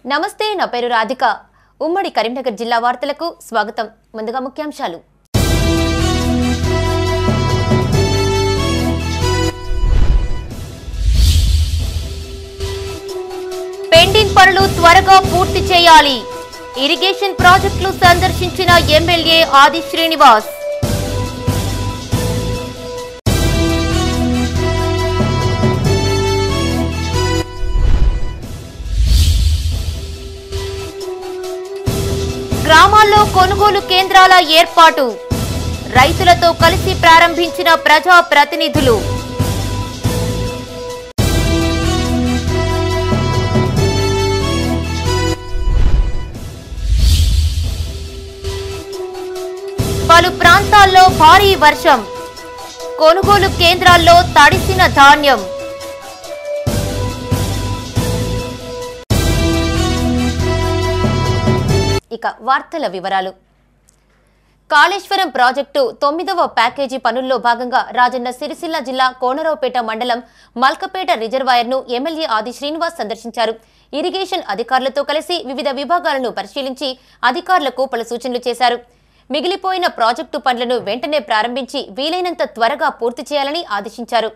నమస్తే నా పేరు రాధిక ఉమ్మడి కరీంనగర్ జిల్లా వార్తలకు స్వాగతం ముందుగా ముఖ్యాంశాలు పెండింగ్ పనులు త్వరగా పూర్తి చేయాలి ఇరిగేషన్ ప్రాజెక్టులు సందర్శించిన ఎమ్మెల్యే ఆది శ్రీనివాస్ గ్రామాల్లో కొనుగోలు కేంద్రాల ఏర్పాటు రైతులతో కలిసి ప్రారంభించిన ప్రజా ప్రతినిధులు పలు ప్రాంతాల్లో భారీ వర్షం కొనుగోలు కేంద్రాల్లో తడిసిన ధాన్యం ఇక వార్తల వివరాలు కాళేశ్వరం ప్రాజెక్టు తొమ్మిదవ ప్యాకేజీ పనుల్లో భాగంగా రాజన్న సిరిసిల్ల జిల్లా కోనరావుపేట మండలం మల్కపేట రిజర్వాయర్ను ఎమ్మెల్యే ఆది శ్రీనివాస్ సందర్శించారు ఇరిగేషన్ అధికారులతో కలిసి వివిధ విభాగాలను పరిశీలించి అధికారులకు పలు సూచనలు చేశారు మిగిలిపోయిన ప్రాజెక్టు పనులను వెంటనే ప్రారంభించి వీలైనంత త్వరగా పూర్తి చేయాలని ఆదేశించారు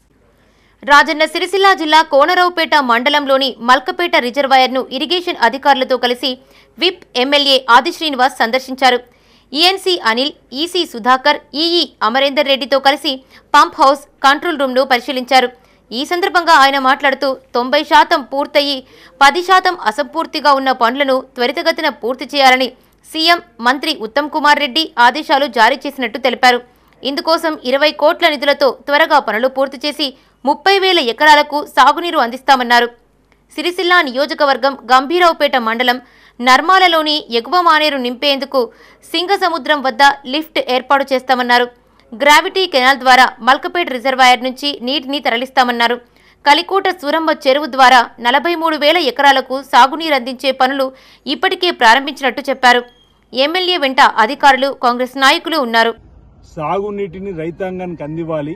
రాజన్న సిరిసిల్ల జిల్లా కోనరావుపేట మండలంలోని మల్కపేట రిజర్వాయర్ను ఇరిగేషన్ అధికారులతో కలిసి విప్ ఎమ్మెల్యే ఆది శ్రీనివాస్ సందర్శించారు ENC Anil EC Sudhakar EE Amarender రెడ్డితో కలిసి పంప్ హౌస్ కంట్రోల్ రూమ్ను పరిశీలించారు ఈ సందర్భంగా ఆయన మాట్లాడుతూ తొంభై శాతం పూర్తయి పది శాతం అసంపూర్తిగా ఉన్న పనులను త్వరితగతిన పూర్తి చేయాలని సీఎం మంత్రి ఉత్తమ్ కుమార్ రెడ్డి ఆదేశాలు జారీ చేసినట్టు తెలిపారు ఇందుకోసం ఇరవై కోట్ల నిధులతో త్వరగా పనులు పూర్తి చేసి ముప్పై వేల ఎకరాలకు సాగునీరు అందిస్తామన్నారు సిరిసిల్ల నియోజకవర్గం గంభీరావుపేట మండలం నర్మాలలోని ఎగువ మానేరు నింపేందుకు సింగసముద్రం వద్ద లిఫ్ట్ ఏర్పాటు చేస్తామన్నారు గ్రావిటీ కెనాల్ ద్వారా మల్కపేట రిజర్వాయర్ నుంచి నీటిని తరలిస్తామన్నారు కలికోట సూరమ్మ చెరువు ద్వారా నలభై మూడు వేల ఎకరాలకు సాగునీరు అందించే పనులు ఇప్పటికే ప్రారంభించినట్టు చెప్పారు ఎమ్మెల్యే వెంట అధికారులు కాంగ్రెస్ నాయకులు ఉన్నారు సాగునీటిని రైతాంగానికి అందివ్వాలి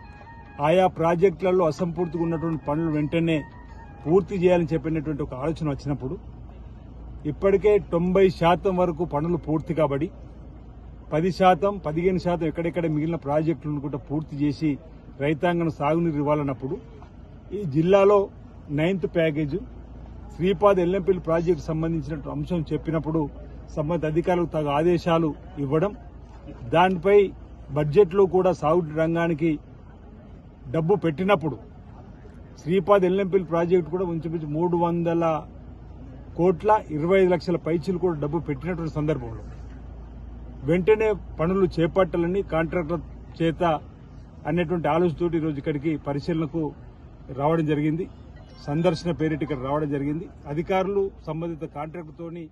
ఆయా ప్రాజెక్టులలో అసంపూర్తిగా ఉన్నటువంటి పనులు వెంటనే పూర్తి చేయాలని చెప్పినటువంటి ఒక ఆలోచన వచ్చినప్పుడు ఇప్పటికే తొంభై శాతం వరకు పనులు పూర్తి కాబడి పది శాతం పదిహేను శాతం ఎక్కడెక్కడ మిగిలిన ప్రాజెక్టులను కూడా పూర్తి చేసి రైతాంగం సాగునీరు ఇవ్వాలన్నప్పుడు ఈ జిల్లాలో ninth package Sripad Yellampalli project సంబంధించిన అంశం చెప్పినప్పుడు సంబంధిత అధికారులకు తగు ఆదేశాలు ఇవ్వడం దానిపై బడ్జెట్లో కూడా సాగు రంగానికి డబ్బు పెట్టినప్పుడు శ్రీపాద్ ఎల్లంపల్లి ప్రాజెక్టు కూడా ఇంచుమించు మూడు వందల కోట్ల ఇరవై ఐదు లక్షల పైచీలు కూడా డబ్బు పెట్టినటువంటి సందర్భంలో వెంటనే పనులు చేపట్టాలని కాంట్రాక్టర్ చేత అనేటువంటి ఆలోచనతోటి ఈరోజు ఇక్కడికి పరిశీలనకు రావడం జరిగింది సందర్శన పేరిట ఇక్కడ రావడం జరిగింది అధికారులు సంబంధిత కాంట్రాక్టర్తోని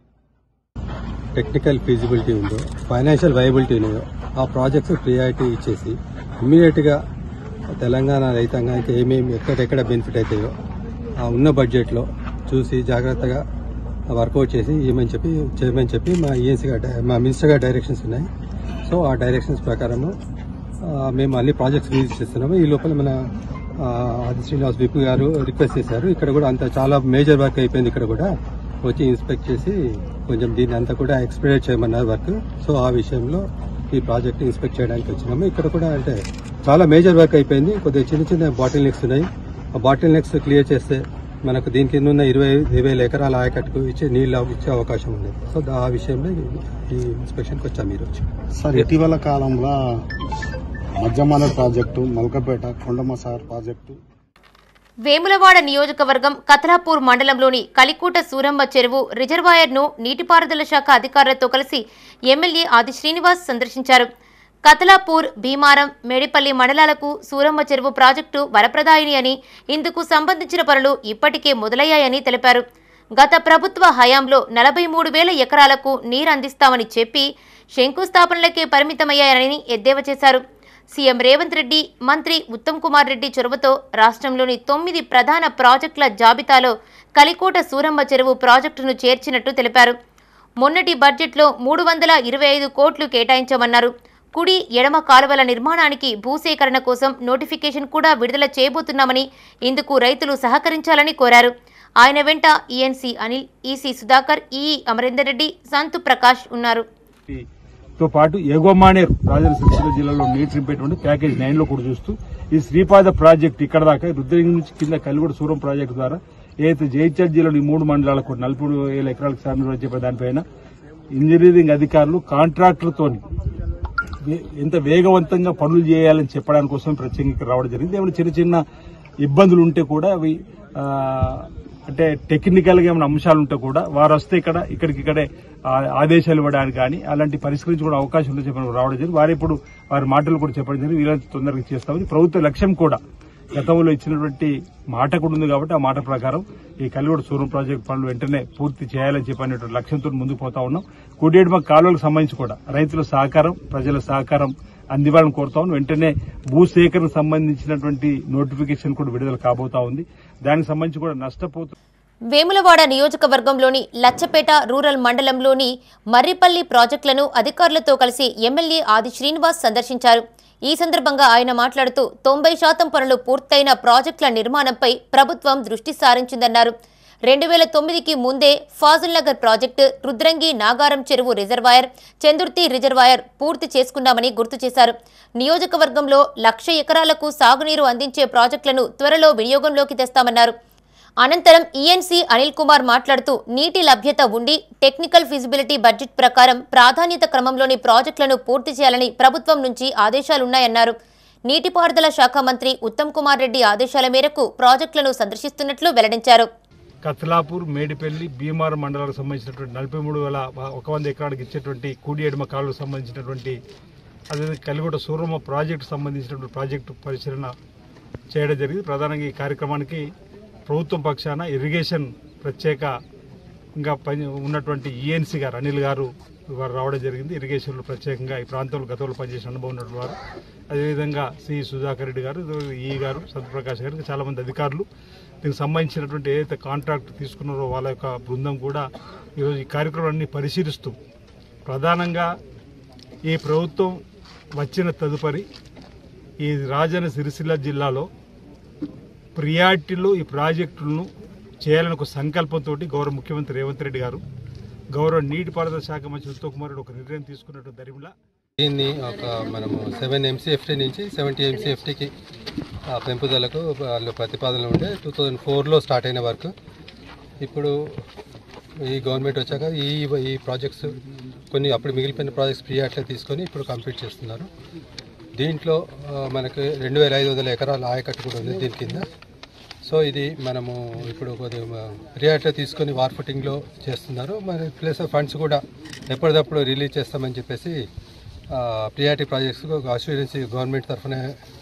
టెక్నికల్ ఫీజిబిలిటీ ఉందో ఫైనాన్షియల్ వైబిలిటీ ఉన్నాయో ఆ ప్రాజెక్ట్స్ ప్రియారిటీ ఇచ్చేసి ఇమ్మీడియట్ గా తెలంగాణ రైతాంగానికి ఏమేమి ఎక్కడెక్కడ బెనిఫిట్ అవుతాయో ఆ ఉన్న బడ్జెట్ లో చూసి జాగ్రత్తగా వర్కౌట్ చేసి ఏమని చెప్పి చేయమని చెప్పి మా ఈఎన్సీ మా మినిస్టర్ గారి డైరెక్షన్స్ ఉన్నాయి సో ఆ డైరెక్షన్స్ ప్రకారము ఆ, మేము అన్ని ప్రాజెక్ట్స్ రిలీజ్ చేస్తున్నాము ఈ లోపల మన ఆ, ఆది శ్రీనివాస్ విప్ గారు రిక్వెస్ట్ చేశారు ఇక్కడ కూడా అంత చాలా మేజర్ వర్క్ అయిపోయింది ఇక్కడ కూడా వచ్చి ఇన్స్పెక్ట్ చేసి కొంచెం దీన్ని అంతా కూడా ఎక్స్పీరియట్ చేయమన్నారు వర్క్ సో ఆ విషయంలో ఈ ప్రాజెక్ట్ ఇన్స్పెక్ట్ చేయడానికి వచ్చినాము ఇక్కడ కూడా అంటే చాలా మేజర్ వర్క్ అయిపోయింది కొద్దిగా చిన్న చిన్న బాటిల్ నెక్స్ ఉన్నాయి ఆ బాటిల్ నెక్స్ క్లియర్ చేస్తే మనకు దీని కింద ఉన్న ఇరవై ఐదు వేల ఎకరాల ఆయకట్టుకు ఇచ్చే నీళ్ళు ఇచ్చే అవకాశం ఉంది సో దా- ఆ విషయంలో ఈ ఇన్స్పెక్షన్కి వచ్చాము ఈరోజు సార్ ఇటీవల కాలంలో మధ్యమాల ప్రాజెక్టు మల్కపేట కొండమసార్ ప్రాజెక్టు వేములవాడ నియోజకవర్గం కతలాపూర్ మండలంలోని కలికూట సూరమ్మ చెరువు రిజర్వాయర్ను నీటిపారుదల శాఖ అధికారులతో కలిసి ఎమ్మెల్యే ఆది శ్రీనివాస్ సందర్శించారు కతలాపూర్ భీమారం మేడిపల్లి మండలాలకు సూరమ్మ చెరువు ప్రాజెక్టు వరప్రదాయిని అని ఇందుకు సంబంధించిన పనులు ఇప్పటికే మొదలయ్యాయని తెలిపారు గత ప్రభుత్వ హయాంలో నలభై మూడు వేల ఎకరాలకు నీరందిస్తామని చెప్పి శంకుస్థాపనలకే పరిమితమయ్యాయని ఎద్దేవా చేశారు సీఎం రేవంత్ రెడ్డి మంత్రి ఉత్తమ్ కుమార్ రెడ్డి చొరవతో రాష్ట్రంలోని తొమ్మిది ప్రధాన ప్రాజెక్టుల జాబితాలో కలికోట సూరమ్మ చెరువు ప్రాజెక్టును చేర్చినట్టు తెలిపారు మొన్నటి బడ్జెట్లో మూడు వందల ఇరవై ఐదు కోట్లు కేటాయించామన్నారు కుడి ఎడమ కాలువల నిర్మాణానికి భూసేకరణ కోసం నోటిఫికేషన్ కూడా విడుదల చేయబోతున్నామని ఇందుకు రైతులు సహకరించాలని కోరారు ఆయన వెంట ENC Anil EC Sudhakar EE Amarender Reddy Santhu Prakash ఉన్నారు తో పాటు ఎగోమానేర్ రాజన్న సిరిసిల్ల జిల్లాలో నీటి నింపేటువంటి ప్యాకేజ్ నైన్ లో కూడా చూస్తూ ఈ శ్రీపాద ప్రాజెక్ట్ ఇక్కడ దాకా రుద్రగిరి నుంచి కింద కలిగొడ సూరం ప్రాజెక్టు ద్వారా ఏదైతే జైచర్ జిల్లాలో ఈ మూడు మండలాలకు నలభై వేల ఎకరాలకు సాగు నిర్వహించే దానిపైన ఇంజనీరింగ్ అధికారులు కాంట్రాక్టులతోని వే- ఎంత వేగవంతంగా పనులు చేయాలని చెప్పడానికి కోసం ప్రత్యేకంగా ఇక్కడ రావడం జరిగింది ఏమైనా చిన్న చిన్న ఇబ్బందులు ఉంటే కూడా అవి ఆ, అంటే టెక్నికల్ గా ఏమైనా అంశాలు ఉంటే కూడా వారు వస్తే ఇక్కడ ఇక్కడికి ఇక్కడే ఆ, ఆదేశాలు ఇవ్వడానికి కానీ అలాంటి పరిష్కరించుకునే అవకాశం ఉంటే చెప్పడం రావడం జరిగింది వారు ఇప్పుడు వారి మాటలు కూడా చెప్పడం జరిగింది వీళ్ళని తొందరగా చేస్తామని ప్రభుత్వ లక్ష్యం కూడా గతంలో ఇచ్చినటువంటి మాట కూడా ఉంది కాబట్టి ఆ మాట ప్రకారం ఈ కలిగొడ సూర్యం ప్రాజెక్టు పనులు వెంటనే పూర్తి చేయాలని చెప్పినటువంటి లక్ష్యంతో ముందుకు పోతా ఉన్నాం కుడియేడుమ కాలువలకు సంబంధించి కూడా రైతుల సహకారం ప్రజల సహకారం అందివ్వాలని కోరుతా ఉన్నాం వెంటనే భూసేకరణ సంబంధించినటువంటి నోటిఫికేషన్ కూడా విడుదల కాబోతా ఉంది దానికి సంబంధించి కూడా నష్టపోతు వేములవాడ నియోజకవర్గంలోని లచ్చపేట రూరల్ మండలంలోని మర్రిపల్లి ప్రాజెక్టులను అధికారులతో కలిసి ఎమ్మెల్యే ఆది శ్రీనివాస్ సందర్శించారు ఈ సందర్భంగా ఆయన మాట్లాడుతూ తొంభై శాతం పనులు పూర్తయిన ప్రాజెక్టుల నిర్మాణంపై ప్రభుత్వం దృష్టి సారించిందన్నారు రెండు వేల తొమ్మిదికి ముందే ఫాజుల్ నగర్ ప్రాజెక్టు రుద్రంగి నాగారం చెరువు రిజర్వాయర్ చందుర్తి రిజర్వాయర్ పూర్తి చేసుకున్నామని గుర్తు చేశారు నియోజకవర్గంలో లక్ష ఎకరాలకు సాగునీరు అందించే ప్రాజెక్టులను త్వరలో వినియోగంలోకి తెస్తామన్నారు అనంతరం ఈఎన్సీ అనిల్ కుమార్ మాట్లాడుతూ నీటి లభ్యత ఉండి టెక్నికల్ ఫిజిబిలిటీ బడ్జెట్ ప్రకారం ప్రాధాన్యత క్రమంలోని ప్రాజెక్టులను పూర్తి చేయాలని ప్రభుత్వం నుంచి ఆదేశాలున్నాయన్నారు నీటిపారుదల శాఖ మంత్రి ఉత్తమ్ కుమార్ రెడ్డి ఆదేశాల మేరకు ప్రాజెక్టులను సందర్శిస్తున్నట్లు వెల్లడించారు కత్లాపూర్ మేడిపల్లి భీమారం మండలాలకు సంబంధించినటువంటి నలభై మూడు వేల ఒక వంద ఎకరాలకు ఇచ్చేటువంటి కూడి ఎడమ కాలువకు సంబంధించినటువంటి అదేవిధంగా కలిగొడ సూరమ్మ ప్రాజెక్టు సంబంధించినటువంటి ప్రాజెక్టు పరిశీలన చేయడం జరిగింది ప్రధానంగా ఈ కార్యక్రమానికి ప్రభుత్వం పక్షాన ఇరిగేషన్ ప్రత్యేక ఇంకా పని ఉన్నటువంటి ఈఎన్సీ గారు అనిల్ గారు వారు రావడం జరిగింది ఇరిగేషన్లో ప్రత్యేకంగా ఈ ప్రాంతంలో గతంలో పనిచేసిన అనుభవం ఉన్నటువంటి వారు అదేవిధంగా సి సుధాకర్ రెడ్డి గారు ఈ గారు సత్యప్రకాష్ గారు ఇంకా చాలా మంది అధికారులు దీనికి సంబంధించినటువంటి ఏదైతే కాంట్రాక్ట్ తీసుకున్నారో వాళ్ళ యొక్క బృందం కూడా ఈరోజు ఈ కార్యక్రమాన్ని పరిశీలిస్తూ ప్రధానంగా ఈ ప్రభుత్వం వచ్చిన తదుపరి ఈ రాజన్న సిరిసిల్ల జిల్లాలో ప్రియారిటీలో ఈ ప్రాజెక్టులను చేయాలని ఒక సంకల్పంతో గౌరవ ముఖ్యమంత్రి రేవంత్ రెడ్డి గారు గౌరవ నీటిపారుదల శాఖ మంత్రి ఉత్తమ్ కుమార్ రెడ్డి ఒక నిర్ణయం తీసుకున్నట్టు దరిమిలా దీన్ని ఒక మనము సెవెన్ ఎంసీఎఫ్టీ నుంచి సెవెంటీ ఎంసీఎఫ్టీకి పెంపుదలకు వాళ్ళు ప్రతిపాదనలు ఉండే టూ థౌజండ్ ఫోర్లో స్టార్ట్ అయిన వర్క్ ఇప్పుడు ఈ గవర్నమెంట్ వచ్చాక ఈ ఈ ప్రాజెక్ట్స్ కొన్ని అప్పుడు మిగిలిపోయిన ప్రాజెక్ట్స్ ప్రీ అట్లా తీసుకొని ఇప్పుడు కంప్లీట్ చేస్తున్నారు దీంట్లో ఆ, మనకు రెండు వేల ఐదు వందల ఎకరాల ఆయకట్టు కూడా ఉంది దీని కింద సో ఇది మనము ఇప్పుడు కొద్దిగా ప్రియారిటీ తీసుకొని వార్ ఫుటింగ్లో చేస్తున్నారు మరి ప్లస్ ఫండ్స్ కూడా ఎప్పటికప్పుడు రిలీజ్ చేస్తామని చెప్పేసి ప్రియారిటీ ప్రాజెక్ట్స్కి ఒక అష్యూరెన్స్ గవర్నమెంట్ తరఫున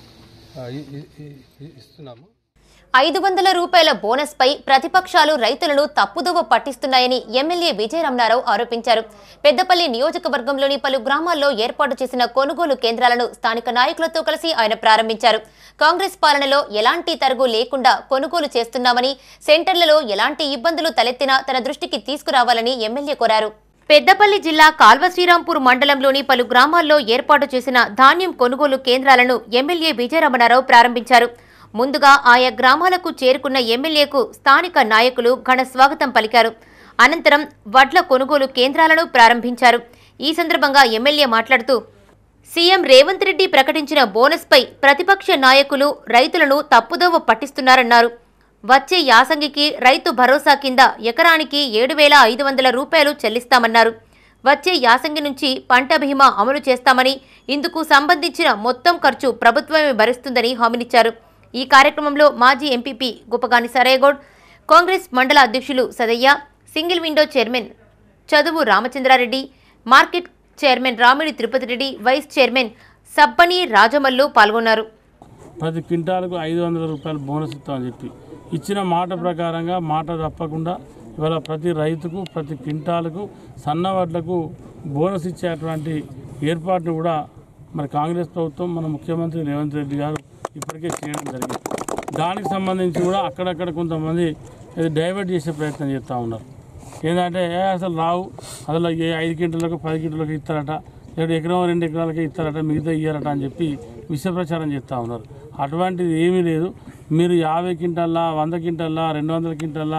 ఆ, ఇ- ఇ- ఇ- ఇ- ఇస్తున్నాము ఐదు వందల రూపాయల బోనస్ పై ప్రతిపక్షాలు రైతులను తప్పుదోవ పట్టిస్తున్నాయని ఎమ్మెల్యే విజయ రమణారావు ఆరోపించారు పెద్దపల్లి నియోజకవర్గంలోని పలు గ్రామాల్లో ఏర్పాటు చేసిన కొనుగోలు కేంద్రాలను స్థానిక నాయకులతో కలిసి ఆయన ప్రారంభించారు కాంగ్రెస్ పాలనలో ఎలాంటి తరుగు లేకుండా కొనుగోలు చేస్తున్నామని సెంటర్లలో ఎలాంటి ఇబ్బందులు తలెత్తినా తన దృష్టికి తీసుకురావాలని ఎమ్మెల్యే కోరారు పెద్దపల్లి జిల్లా కాల్వ శ్రీరాంపూర్ మండలంలోని పలు గ్రామాల్లో ఏర్పాటు చేసిన ధాన్యం కొనుగోలు కేంద్రాలను ఎమ్మెల్యే విజయరమణారావు ప్రారంభించారు ముందుగా ఆయా గ్రామాలకు చేరుకున్న ఎమ్మెల్యేకు స్థానిక నాయకులు ఘన స్వాగతం పలికారు అనంతరం వడ్ల కొనుగోలు కేంద్రాలను ప్రారంభించారు ఈ సందర్భంగా ఎమ్మెల్యే మాట్లాడుతూ సీఎం రేవంత్ రెడ్డి ప్రకటించిన బోనస్పై ప్రతిపక్ష నాయకులు రైతులను తప్పుదోవ పట్టిస్తున్నారన్నారు వచ్చే యాసంగికి రైతు భరోసా కింద ఎకరానికి ఏడు వేల ఐదు వందల రూపాయలు చెల్లిస్తామన్నారు వచ్చే యాసంగి నుంచి పంట బీమా అమలు చేస్తామని ఇందుకు సంబంధించిన మొత్తం ఖర్చు ప్రభుత్వమే భరిస్తుందని హామీనిచ్చారు ఈ కార్యక్రమంలో మాజీ ఎంపీపీ గుపగాని సరేగౌడ్ కాంగ్రెస్ మండల అధ్యక్షులు Sadayya single window chairman Chaduvu Ramachandrareddy market chairman Ramidi Tirupati Reddy vice chairman Sabbani Rajamallu పాల్గొన్నారు ప్రతి క్వింటాలకు ఐదు వందల రూపాయలు బోనస్ ఇస్తామని చెప్పి ఇచ్చిన మాట ప్రకారంగా మాట తప్పకుండా ఇవాళ ప్రతి రైతుకు ప్రతి క్వింటాలకు సన్న వడ్లకు బోనస్ ఇచ్చేటువంటి ఏర్పాటును కూడా మరి కాంగ్రెస్ ప్రభుత్వం మన ముఖ్యమంత్రి రేవంత్ రెడ్డి గారు ఇప్పటికే చేయడం జరిగింది దానికి సంబంధించి కూడా అక్కడక్కడ కొంతమంది ఇది డైవర్ట్ చేసే ప్రయత్నం చేస్తూ ఉన్నారు ఏంటంటే ఏ అసలు రావు అసలు ఏ ఐదు క్వింటలకు పది క్వింటలకు ఇస్తారట లేదా ఎకరం రెండు ఎకరాలకే ఇస్తారట మిగతా ఇయ్యారట అని చెప్పి విష ప్రచారం చేస్తూ ఉన్నారు అటువంటిది ఏమీ లేదు మీరు యాభై క్వింటల్లా వంద క్వింటల్లా రెండు వందల క్వింటల్లా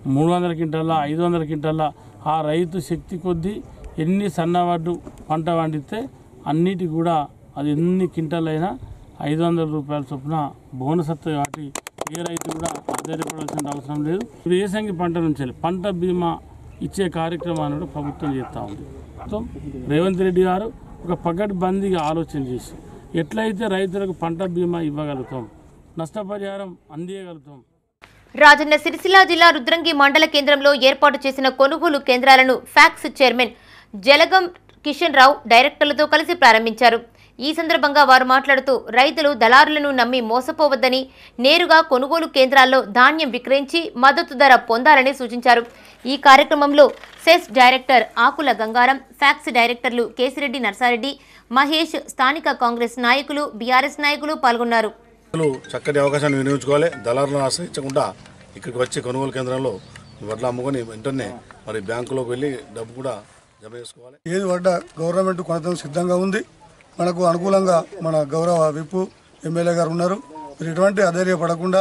మూడు వందల క్వింటల్లా ఐదు వందల క్వింటల్లా ఆ రైతు శక్తి కొద్దీ ఎన్ని సన్నవడ్డు పంట పండితే అన్నిటి కూడా అది ఎన్ని క్వింటల్ ఐదు వందల రూపాయల చొప్పున బోనస్ వస్తుంది కాబట్టి ఏ రైతు కూడా ఆధారపడాల్సిన అవసరం లేదు ఇప్పుడు ఏసంగి పంట నుంచి వెళ్ళి పంట బీమా ఇచ్చే కార్యక్రమాన్ని కూడా ప్రభుత్వం చేస్తూ ఉంది మొత్తం రేవంత్ రెడ్డి గారు ఒక పగడ్బందీగా ఆలోచన చేసి ఎట్లయితే రైతులకు పంట బీమా ఇవ్వగలుగుతాం నష్టపరిహారం అందియగలుగుతాం రాజన్న సిరిసిల్ల జిల్లా రుద్రంగి మండల కేంద్రంలో ఏర్పాటు చేసిన కొనుగోలు కేంద్రాలను ఫ్యాక్స్ చైర్మన్ జలగం కిషన్ రావు డైరెక్టర్లతో కలిసి ప్రారంభించారు ఈ సందర్భంగా వారు మాట్లాడుతూ రైతులు దళారులను నమ్మి మోసపోవద్దని నేరుగా కొనుగోలు కేంద్రాల్లో ధాన్యం విక్రయించి మద్దతు ధర పొందాలని సూచించారు ఈ కార్యక్రమంలో CESS director Akula Gangaram PACS డైరెక్టర్లు కేసిరెడ్డి నర్సారెడ్డి మహేష్ స్థానిక కాంగ్రెస్ నాయకులు బీఆర్ఎస్ నాయకులు పాల్గొన్నారు రైతులు చక్కటి అవకాశాన్ని వినియోగించుకోవాలి దళారులను ఆశ్రయించకుండా ఇక్కడికి వచ్చి కొనుగోలు కేంద్రంలో వడ్లు అమ్ముకొని వెంటనే మరి బ్యాంకులోకి వెళ్ళి డబ్బు కూడా జమ చేసుకోవాలి ఏది పడ్డా గవర్నమెంట్ కొనడం సిద్ధంగా ఉంది మనకు అనుకూలంగా మన గౌరవ విప్పు ఎమ్మెల్యే గారు ఉన్నారు మీరు ఎటువంటి అధైర్యపడకుండా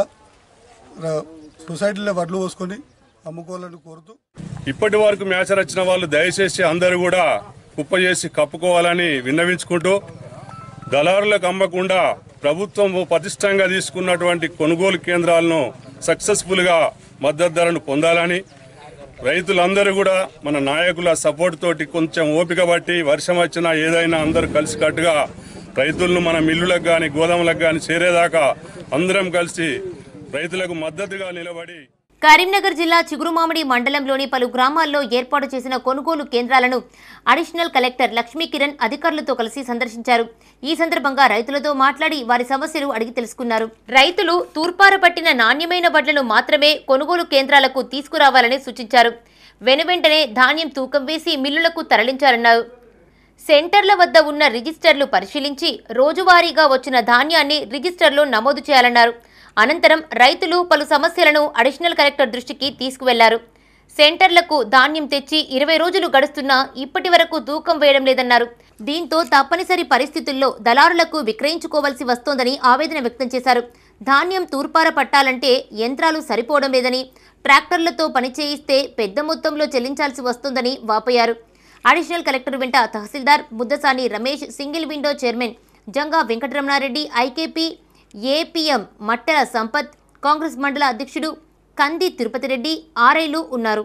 ర- సొసైటీలో వడ్లు పోసుకొని అమ్ముకోవాలని కోరుతూ ఇప్పటి వరకు మ్యాచర్ వచ్చిన వాళ్ళు దయచేసి అందరూ కూడా కుప్ప చేసి కప్పుకోవాలని విన్నవించుకుంటూ దళారులకు అమ్మకుండా ప్రభుత్వం పటిష్టంగా తీసుకున్నటువంటి కొనుగోలు కేంద్రాలను సక్సెస్ఫుల్గా మద్దతు ధరను పొందాలని రైతులందరూ కూడా మన నాయకుల సపోర్ట్ తోటి కొంచెం ఓపిక పట్టి వర్షం వచ్చినా ఏదైనా అందరూ కలిసికట్టుగా రైతులను మన మిల్లులకు కానీ గోదాములకు కానీ చేరేదాకా అందరం కలిసి రైతులకు మద్దతుగా నిలబడి కరీంనగర్ జిల్లా చిగురుమామిడి మండలంలోని పలు గ్రామాల్లో ఏర్పాటు చేసిన కొనుగోలు కేంద్రాలను అడిషనల్ కలెక్టర్ లక్ష్మీ కిరణ్ అధికారులతో కలిసి సందర్శించారు ఈ సందర్భంగా రైతులతో మాట్లాడి వారి సమస్యలు అడిగి తెలుసుకున్నారు రైతులు తూర్పార పట్టిన నాణ్యమైన వడ్లను మాత్రమే కొనుగోలు కేంద్రాలకు తీసుకురావాలని సూచించారు వెనువెంటనే ధాన్యం తూకం వేసి మిల్లులకు తరలించారన్నారు సెంటర్ల వద్ద ఉన్న రిజిస్టర్లు పరిశీలించి రోజువారీగా వచ్చిన ధాన్యాన్ని రిజిస్టర్లో నమోదు చేయాలన్నారు అనంతరం రైతులు పలు సమస్యలను అడిషనల్ కలెక్టర్ దృష్టికి తీసుకువెళ్లారు సెంటర్లకు ధాన్యం తెచ్చి ఇరవై రోజులు గడుస్తున్నా ఇప్పటి వరకు తూకం వేయడం లేదన్నారు దీంతో తప్పనిసరి పరిస్థితుల్లో దళారులకు విక్రయించుకోవాల్సి వస్తోందని ఆవేదన వ్యక్తం చేశారు ధాన్యం తూర్పార పట్టాలంటే యంత్రాలు సరిపోవడం లేదని ట్రాక్టర్లతో పని చేయిస్తే పెద్ద మొత్తంలో చెల్లించాల్సి వస్తోందని వాపోయారు అడిషనల్ కలెక్టర్ వెంట tahsildar Muddasani Ramesh single window chairman Janga Venkataramanareddy IKP APM Mattela Sampath Congress mandal అధ్యక్షుడు కంది తిరుపతి రెడ్డి ఆర్ఐలు ఉన్నారు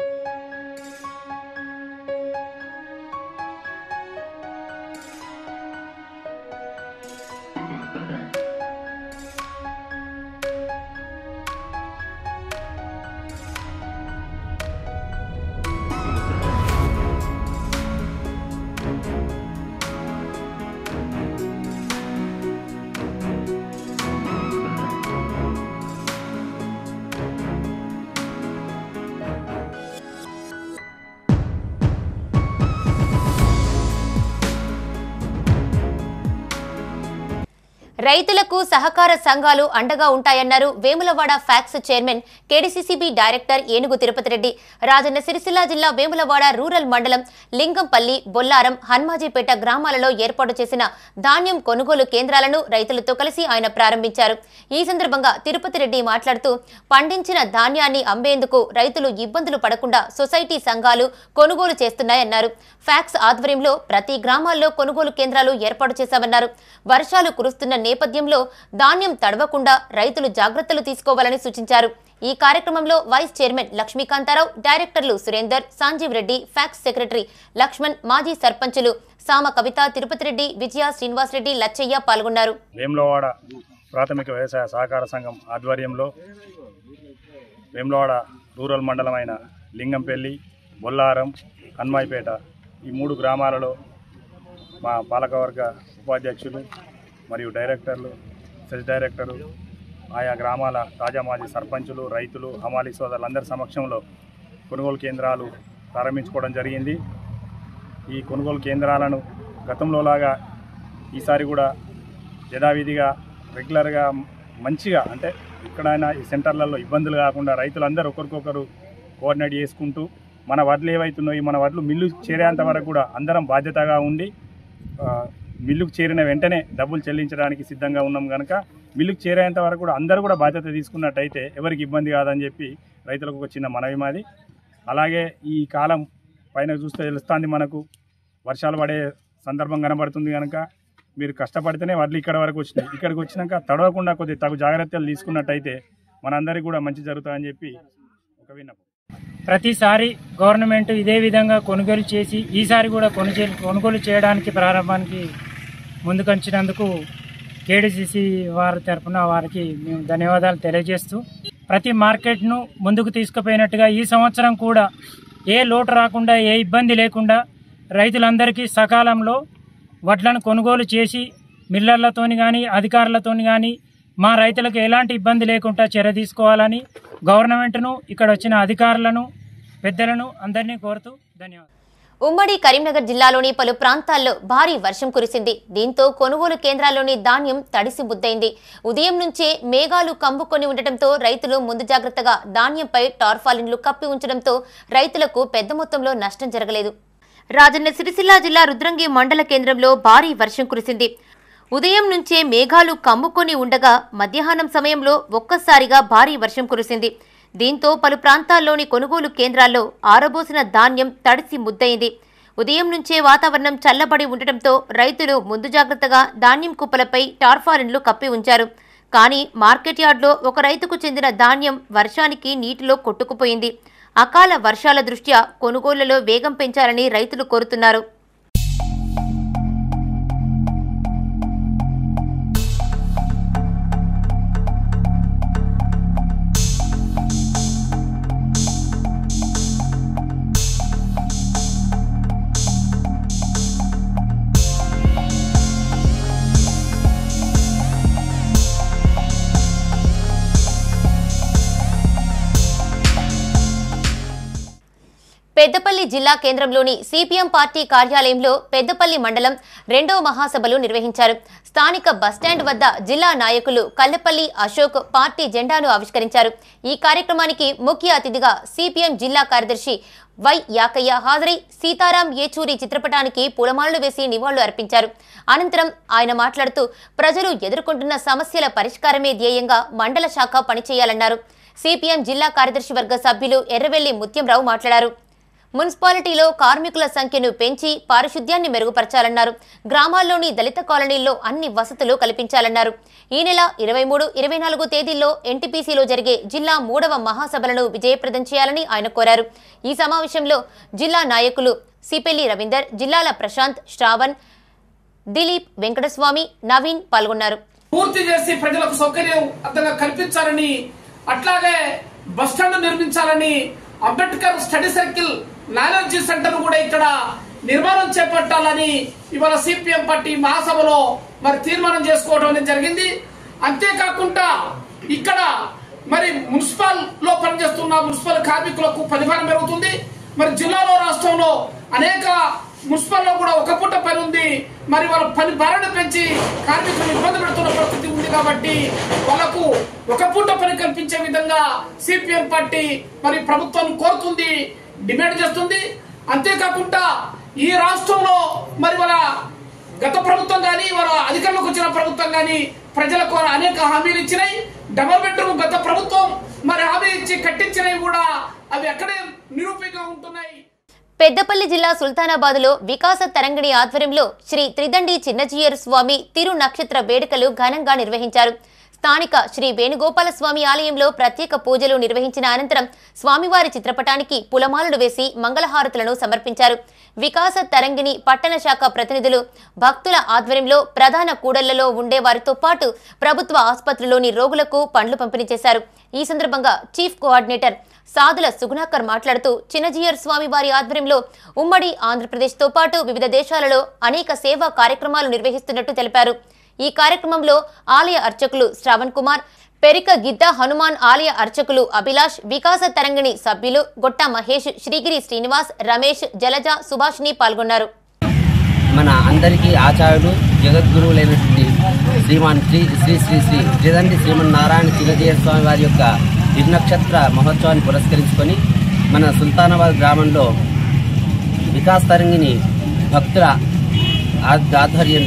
రైతులకు సహకార సంఘాలు అండగా ఉంటాయన్నారు Vemulawada PACS chairman KDCCB director Enugu Tirupati Reddy Rajanna Sircilla జిల్లా వేములవాడ రూరల్ మండలం లింగంపల్లి బొల్లారం హన్మాజీపేట గ్రామాలలో ఏర్పాటు చేసిన ధాన్యం కొనుగోలు కేంద్రాలను రైతులతో కలిసి ఆయన ప్రారంభించారు ఈ సందర్భంగా తిరుపతి రెడ్డి మాట్లాడుతూ పండించిన ధాన్యాన్ని అమ్మేందుకు రైతులు ఇబ్బందులు పడకుండా సొసైటీ సంఘాలు కొనుగోలు చేస్తున్నాయన్నారు ఫ్యాక్స్ ఆధ్వర్యంలో ప్రతి గ్రామాల్లో కొనుగోలు కేంద్రాలు ఏర్పాటు చేశామన్నారు వర్షాలు కురుస్తున్న నేపథ్యంలో ధాన్యం తడవకుండా రైతులు జాగ్రత్తలు తీసుకోవాలని సూచించారు ఈ కార్యక్రమంలో వైస్ చైర్మన్ లక్ష్మీకాంతారావు డైరెక్టర్లు సురేందర్ సంజీవ్ రెడ్డి ఫ్యాక్స్ సెక్రటరీ లక్ష్మణ్ మాజీ సర్పంచులు సామ కవిత తిరుపతి రెడ్డి విజయ శ్రీనివాస్ రెడ్డి లచ్చయ్య పాల్గొన్నారు వేములవాడ ప్రాథమిక వ్యవసాయ సహకార సంఘం ఆధ్వర్యంలో వేములవాడ రూరల్ మండలమైన లింగంపల్లి బొల్లారం హన్మాయిపేట ఈ మూడు గ్రామాలలో మా పాలకవర్గ ఉపాధ్యక్షులు మరియు డైరెక్టర్లు సెస్ డైరెక్టరు ఆయా గ్రామాల తాజా మాజీ సర్పంచులు రైతులు హమాలీ సోదరులందరి సమక్షంలో కొనుగోలు కేంద్రాలు ప్రారంభించుకోవడం జరిగింది ఈ కొనుగోలు కేంద్రాలను గతంలోలాగా ఈసారి కూడా యథావిధిగా రెగ్యులర్గా మంచిగా అంటే ఎక్కడైనా ఈ సెంటర్లలో ఇబ్బందులు కాకుండా రైతులందరూ ఒకరికొకరు కోఆర్డినేట్ చేసుకుంటూ మన వడ్లు ఏవైతున్నాయి మన వడ్లు మిల్లు చేరేంత వరకు కూడా అందరం బాధ్యతగా ఉండి ఆ, మిల్లుకు చేరిన వెంటనే డబ్బులు చెల్లించడానికి సిద్ధంగా ఉన్నాం కనుక మిల్లుకు చేరేంత వరకు కూడా అందరూ కూడా బాధ్యత తీసుకున్నట్టయితే ఎవరికి ఇబ్బంది కాదని చెప్పి రైతులకు ఒక చిన్న మనవి మాది అలాగే ఈ కాలం పైన చూస్తే తెలుస్తుంది మనకు వర్షాలు పడే సందర్భం కనబడుతుంది కనుక మీరు కష్టపడితేనే వడ్లు ఇక్కడ వరకు వచ్చినాయి ఇక్కడికి వచ్చినాక తడవకుండా కొద్ది తగు జాగ్రత్తలు తీసుకున్నట్టయితే మనందరికీ కూడా మంచి జరుగుతుందని చెప్పి ఒక విన్నపం ప్రతిసారి గవర్నమెంట్ ఇదే విధంగా కొనుగోలు చేసి ఈసారి కూడా కొనుగోలు కొనుగోలు చేయడానికి ప్రారంభానికి ముందుకొచ్చినందుకు కేడీసీసీ వారి తరఫున వారికి మేము ధన్యవాదాలు తెలియజేస్తూ ప్రతి మార్కెట్ను ముందుకు తీసుకుపోయినట్టుగా ఈ సంవత్సరం కూడా ఏ లోటు రాకుండా ఏ ఇబ్బంది లేకుండా రైతులందరికీ సకాలంలో వడ్లను కొనుగోలు చేసి మిల్లర్లతోని కానీ అధికారులతోని కానీ మా రైతులకు ఎలాంటి ఇబ్బంది లేకుండా చర్య తీసుకోవాలని గవర్నమెంట్ను ఇక్కడ వచ్చిన అధికారులను పెద్దలను అందరినీ కోరుతూ ధన్యవాదాలు ఉమ్మడి కరీంనగర్ జిల్లాలోని పలు ప్రాంతాల్లో భారీ వర్షం కురిసింది దీంతో కొనుగోలు కేంద్రాల్లోని ధాన్యం తడిసి బుద్దైంది ఉదయం నుంచే మేఘాలు కమ్ముకొని ఉండటంతో రైతులు ముందు జాగ్రత్తగా ధాన్యంపై టార్ఫాలిన్లు కప్పి ఉంచడంతో రైతులకు పెద్ద మొత్తంలో నష్టం జరగలేదు రాజన్న సిరిసిల్ల జిల్లా రుద్రంగి మండల కేంద్రంలో భారీ వర్షం కురిసింది ఉదయం నుంచే మేఘాలు కమ్ముకొని ఉండగా మధ్యాహ్నం సమయంలో ఒక్కసారిగా భారీ వర్షం కురిసింది దీంతో పలు ప్రాంతాల్లోని కొనుగోలు కేంద్రాల్లో ఆరబోసిన ధాన్యం తడిసి ముద్దయింది ఉదయం నుంచే వాతావరణం చల్లబడి ఉండటంతో రైతులు ముందు జాగ్రత్తగా ధాన్యం కుప్పలపై టార్ఫాలిన్లు కప్పి ఉంచారు కానీ మార్కెట్ యార్డ్లో ఒక రైతుకు చెందిన ధాన్యం వర్షానికి నీటిలో కొట్టుకుపోయింది అకాల వర్షాల దృష్ట్యా కొనుగోళ్లలో వేగం పెంచాలని రైతులు కోరుతున్నారు పెద్దపల్లి జిల్లా కేంద్రంలోని సిపిఎం పార్టీ కార్యాలయంలో పెద్దపల్లి మండలం రెండో మహాసభలు నిర్వహించారు స్థానిక బస్టాండ్ వద్ద జిల్లా నాయకులు కల్లెపల్లి అశోక్ పార్టీ జెండాను ఆవిష్కరించారు ఈ కార్యక్రమానికి ముఖ్య అతిథిగా సిపిఎం జిల్లా కార్యదర్శి వై యాకయ్య హాజరై సీతారాం ఏచూరి చిత్రపటానికి పూలమాలలు వేసి నివాళులు అర్పించారు అనంతరం ఆయన మాట్లాడుతూ ప్రజలు ఎదుర్కొంటున్న సమస్యల పరిష్కారమే ధ్యేయంగా మండల శాఖ పనిచేయాలన్నారు సిపిఎం జిల్లా కార్యదర్శి వర్గ సభ్యులు ఎర్రవెల్లి ముత్యంరావు మాట్లాడారు మున్సిపాలిటీలో కార్మికుల సంఖ్యను పెంచి పారిశుద్ధ్యాన్ని మెరుగుపరచాలన్నారు గ్రామాల్లోని దళిత కాలనీల్లో అన్ని వసతులు కల్పించాలన్నారు ఈ నెల ఇరవై మూడు ఇరవై నాలుగు తేదీల్లో ఎన్టీపీసీలో జరిగే జిల్లా మూడవ మహాసభలను విజయప్రదం చేయాలని ఆయన కోరారు ఈ సమావేశంలో జిల్లా నాయకులు సిపెల్లి రవీందర్ జిల్లాల ప్రశాంత్ శ్రావణ్ దిలీప్ వెంకటస్వామి నవీన్ పాల్గొన్నారు పూర్తి చేసి ప్రజలకు సౌకర్యం అర్థంగా కల్పించాలని అట్లాగే బస్టాండ్ నిర్మించాలని Ambedkar study circle knowledge center కూడా ఇక్కడ నిర్మాణం చేపట్టాలని ఇవాళ సిపిఎం పార్టీ మహాసభలో మరి తీర్మానం చేసుకోవడం అనేది జరిగింది అంతేకాకుండా ఇక్కడ మరి మున్సిపల్ లో పనిచేస్తున్న మున్సిపల్ కార్మికులకు పరిమాణం పెరుగుతుంది మరి జిల్లాలో రాష్ట్రంలో అనేక మున్సిపల్లో కూడా ఒక పూట పని ఉంది మరి వాళ్ళ పని భారాన్ని పెంచి కార్మికులను ఇబ్బంది పెడుతున్న పరిస్థితి ఉంది కాబట్టి వాళ్ళకు ఒక పూట పని కల్పించే విధంగా సిపిఎం పార్టీ మరి ప్రభుత్వాన్ని కోరుతుంది డిమాండ్ చేస్తుంది అంతేకాకుండా ఈ రాష్ట్రంలో మరి వాళ్ళ గత ప్రభుత్వం కానీ వాళ్ళ అధికారంలోకి వచ్చిన ప్రభుత్వం కానీ ప్రజలకు అనేక హామీలు ఇచ్చినాయి డబల్ బెడ్రూమ్ గత ప్రభుత్వం మరి హామీ ఇచ్చి కట్టించినవి కూడా అవి ఎక్కడే నిరూపంగా ఉంటున్నాయి పెద్దపల్లి జిల్లా సుల్తానాబాద్లో వికాస తరంగిణి ఆధ్వర్యంలో శ్రీ త్రిదండి చిన్నజీయర్ స్వామి తిరు నక్షత్ర వేడుకలు ఘనంగా నిర్వహించారు స్థానిక శ్రీ వేణుగోపాల స్వామి ఆలయంలో ప్రత్యేక పూజలు నిర్వహించిన అనంతరం స్వామివారి చిత్రపటానికి పులమాలలు వేసి మంగళహారతులను సమర్పించారు వికాస తరంగిణి పట్టణ శాఖ ప్రతినిధులు భక్తుల ఆధ్వర్యంలో ప్రధాన కూడళ్లలో ఉండే వారితో పాటు ప్రభుత్వ ఆసుపత్రిలోని రోగులకు పండ్లు పంపిణీ చేశారు ఈ సందర్భంగా చీఫ్ కోఆర్డినేటర్ సాదుల సుగుణాకర్ మాట్లాడుతూ చిన్నజీయర్ స్వామి వారి ఆధ్వర్యంలో ఉమ్మడి ఆంధ్రప్రదేశ్తో పాటు వివిధ దేశాలలో అనేక సేవా కార్యక్రమాలు నిర్వహిస్తున్నట్టు తెలిపారు ఈ కార్యక్రమంలో ఆలయ అర్చకులు శ్రవణ్ కుమార్ పెరిక గిద్ద హనుమాన్ ఆలయ అర్చకులు అభిలాష్ వికాస తరంగిణి సభ్యులు గొట్ట మహేష్ శ్రీగిరి శ్రీనివాస్ రమేష్ జలజ సుభాష్ని పాల్గొన్నారు మన అందరికీ ఆచార్యులు జగద్గురువులైనటువంటి శ్రీమాన్ శ్రీ శ్రీ శ్రీ శ్రీ త్రిదండి శ్రీమన్నారాయణ చిన్నజీయ స్వామి వారి యొక్క తిరునక్షత్ర మహోత్సవాన్ని పురస్కరించుకొని మన సుల్తానాబాద్ గ్రామంలో వికాస్ తరంగిణి భక్తుల ఆధ్వర్యంలో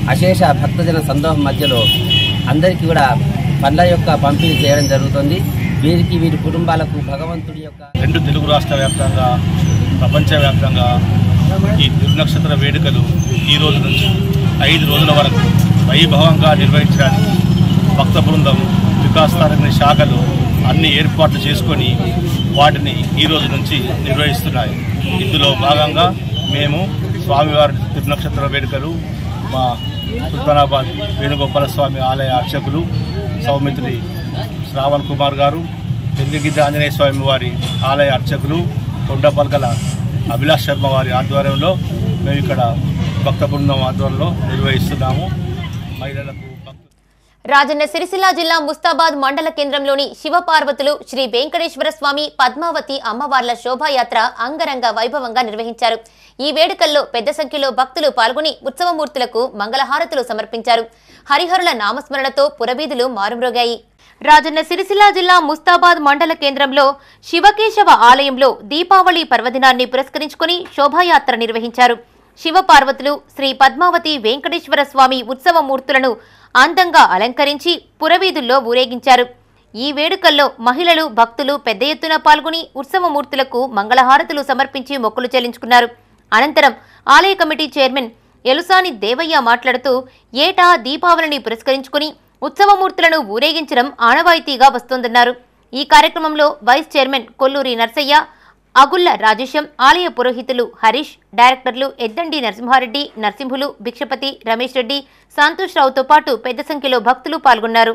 అశేష భక్తజన సందోహం మధ్యలో అందరికీ కూడా పండ్ల యొక్క పంపిణీ చేయడం జరుగుతుంది వీరికి వీరి కుటుంబాలకు భగవంతుడి యొక్క రెండు తెలుగు రాష్ట్ర వ్యాప్తంగా ప్రపంచవ్యాప్తంగా ఈ దుర్నక్షత్ర వేడుకలు ఈ రోజు నుంచి ఐదు రోజుల వరకు వైభవంగా నిర్వహించడానికి భక్త బృందం వికాస్ తరగని శాఖలు అన్ని ఏర్పాట్లు చేసుకొని వాటిని ఈ రోజు నుంచి నిర్వహిస్తున్నాయి ఇందులో భాగంగా మేము స్వామివారి దుర్నక్షత్ర వేడుకలు మా సుల్తానాబాద్ వేణుగోపాల స్వామి ఆలయ అర్చకులు సౌమిత్రి శ్రావణ్ కుమార్ గారు పెరిగిద్ద ఆంజనేయ స్వామి వారి ఆలయ అర్చకులు కొండపల్కల అభిలాష్ శర్మ వారి ఆధ్వర్యంలో మేము ఇక్కడ భక్త బృందం ఆధ్వర్యంలో నిర్వహిస్తున్నాము మహిళలకు రాజన్న సిరిసిల్ల జిల్లా ముస్తాబాద్ మండల కేంద్రంలోని శివపార్వతులు శ్రీ వెంకటేశ్వర స్వామి పద్మావతి అమ్మవార్ల శోభాయాత్ర అంగరంగ వైభవంగా నిర్వహించారు ఈ వేడుకల్లో పెద్ద సంఖ్యలో భక్తులు పాల్గొని ఉత్సవమూర్తులకు మంగళహారతులు సమర్పించారు హరిహరుల నామస్మరణతో పురవీధులు మారుమ్రోగాయి రాజన్న సిరిసిల్ల జిల్లా ముస్తాబాద్ మండల కేంద్రంలో శివకేశవ ఆలయంలో దీపావళి పర్వదినాన్ని పురస్కరించుకుని శోభాయాత్ర నిర్వహించారు శివపార్వతులు శ్రీ పద్మావతి వెంకటేశ్వర స్వామి ఉత్సవమూర్తులను అందంగా అలంకరించి పురవీధుల్లో ఊరేగించారు ఈ వేడుకల్లో మహిళలు భక్తులు పెద్ద ఎత్తున పాల్గొని ఉత్సవమూర్తులకు మంగళహారతులు సమర్పించి మొక్కులు చెల్లించుకున్నారు అనంతరం ఆలయ కమిటీ చైర్మన్ ఎలుసాని దేవయ్య మాట్లాడుతూ ఏటా దీపావళిని పురస్కరించుకుని ఉత్సవమూర్తులను ఊరేగించడం ఆనవాయితీగా వస్తోందన్నారు ఈ కార్యక్రమంలో వైస్ చైర్మన్ కొల్లూరి నర్సయ్య అగుళ్ల రాజేశం ఆలయ పురోహితులు హరీష్ డైరెక్టర్లు ఎద్దండి నరసింహారెడ్డి నరసింహులు భిక్షపతి రమేష్ రెడ్డి సంతోష్ రావుతో పాటు పెద్ద సంఖ్యలో భక్తులు పాల్గొన్నారు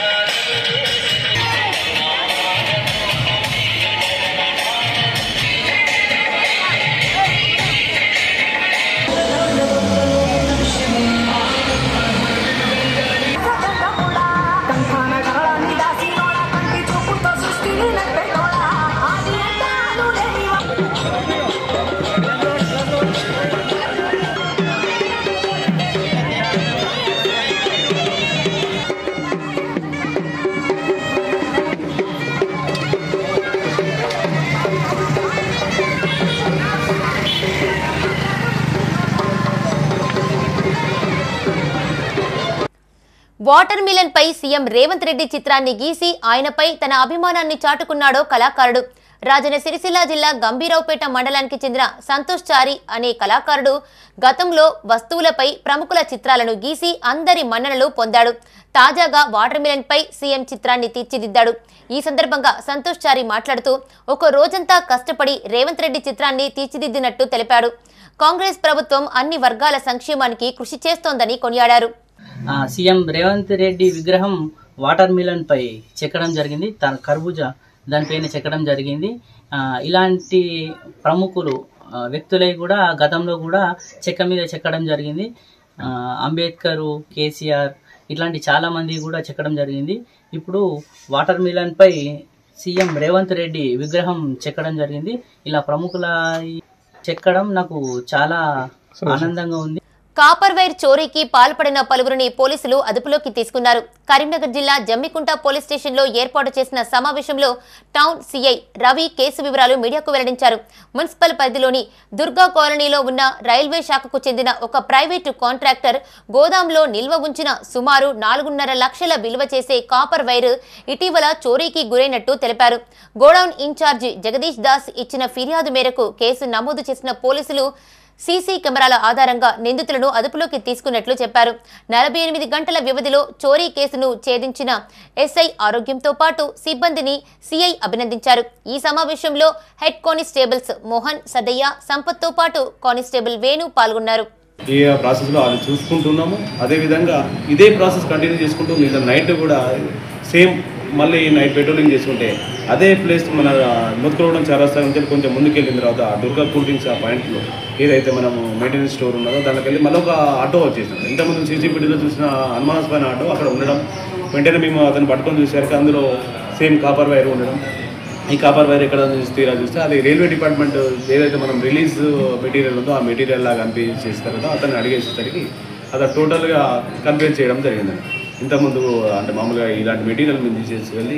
వాటర్ మిలన్ పై సీఎం రేవంత్ రెడ్డి చిత్రాన్ని గీసి ఆయనపై తన అభిమానాన్ని చాటుకున్నాడో కళాకారుడు రాజన సిరిసిల్ల జిల్లా గంభీరావుపేట మండలానికి చెందిన సంతోష్ చారి అనే కళాకారుడు గతంలో వస్తువులపై ప్రముఖుల చిత్రాలను గీసి అందరి మన్ననలు పొందాడు తాజాగా వాటర్ మిలన్ పై సీఎం చిత్రాన్ని తీర్చిదిద్దాడు ఈ సందర్భంగా సంతోష్ చారి మాట్లాడుతూ ఒక రోజంతా కష్టపడి రేవంత్ రెడ్డి చిత్రాన్ని తీర్చిదిద్దినట్టు తెలిపాడు కాంగ్రెస్ ప్రభుత్వం అన్ని వర్గాల సంక్షేమానికి కృషి చేస్తోందని కొనియాడారు ఆ, సీఎం రేవంత్ రెడ్డి విగ్రహం వాటర్ మిలన్ పై చెక్కడం జరిగింది తన కర్బూజా దానిపైన చెక్కడం జరిగింది ఆ, ఇలాంటి ప్రముఖులు ఆ, వ్యక్తులై కూడా గతంలో కూడా చెక్క మీద చెక్కడం జరిగింది ఆ, అంబేద్కరు కేసీఆర్ ఇట్లాంటి చాలా మంది కూడా చెక్కడం జరిగింది ఇప్పుడు వాటర్ మిలన్ పై సీఎం రేవంత్ రెడ్డి విగ్రహం చెక్కడం జరిగింది ఇలా ప్రముఖుల ఈ చెక్కడం నాకు చాలా ఆనందంగా ఉంది కాపర్ వైర్ చోరీకి పాల్పడిన పలువురిని పోలీసులు అదుపులోకి తీసుకున్నారు కరీంనగర్ జిల్లా జమ్మికుంట పోలీస్ స్టేషన్లో ఏర్పాటు చేసిన సమావేశంలో టౌన్ సీఐ రవి కేసు వివరాలు మీడియాకు వెల్లడించారు మున్సిపల్ పరిధిలోని దుర్గా కాలనీలో ఉన్న రైల్వే శాఖకు చెందిన ఒక ప్రైవేటు కాంట్రాక్టర్ గోదాంలో నిల్వ ఉంచిన సుమారు నాలుగున్నర లక్షల విలువ చేసే కాపర్ వైర్ ఇటీవల చోరీకి గురైనట్టు తెలిపారు గోడౌన్ ఇన్ఛార్జి జగదీష్ దాస్ ఇచ్చిన ఫిర్యాదు మేరకు కేసు నమోదు చేసిన పోలీసులు సీసీ కెమెరాల ఆధారంగా నిందితులను అదుపులోకి తీసుకున్నట్లు చెప్పారు నలభై ఎనిమిది గంటల వ్యవధిలో చోరీ కేసును ఛేదించిన ఎస్ఐ ఆరోగ్యంతో పాటు సిబ్బందిని సిఐ అభినందించారు ఈ సమావేశంలో హెడ్ కానిస్టేబుల్స్ మోహన్ సదయ్య సంపత్తో పాటు కానిస్టేబుల్ వేణు పాల్గొన్నారు ఈ ప్రాసెస్లో అది చూసుకుంటున్నాము అదేవిధంగా ఇదే ప్రాసెస్ కంటిన్యూ చేసుకుంటూ మీద నైట్ కూడా సేమ్ మళ్ళీ నైట్ పెట్రోలింగ్ చేసుకుంటే అదే ప్లేస్ మన ముత్తుకోవడం చౌరస్తా నుంచి కొంచెం ముందుకు వెళ్ళిన తర్వాత దుర్గా కూల్ డ్రింక్స్ ఆ పాయింట్లో ఏదైతే మనము మెయింటెనెన్స్ స్టోర్ ఉన్నదో దానికి వెళ్ళి మళ్ళీ ఒక ఆటో వచ్చేసింది ఇంతకుముందు సీసీపీటీలో చూసిన అనుమానాస్పైన ఆటో అక్కడ ఉండడం వెంటనే మేము అతను పట్టుకొని చూసాక అందులో సేమ్ కాపర్ వైర్ ఉండడం ఈ కాపర్ వైర్ ఎక్కడ నుంచి తీరా చూస్తే అది రైల్వే డిపార్ట్మెంట్ ఏదైతే మనం రిలీజ్ మెటీరియల్ ఉందో ఆ మెటీరియల్ లాగా కనిపించేస్తారు కదా అతన్ని అడిగేసేసరికి అది టోటల్గా కన్ఫ్యూజ్ చేయడం జరిగిందండి ఇంతకుముందు అంటే మామూలుగా ఇలాంటి మెటీరియల్ మేము తీసేసి వెళ్ళి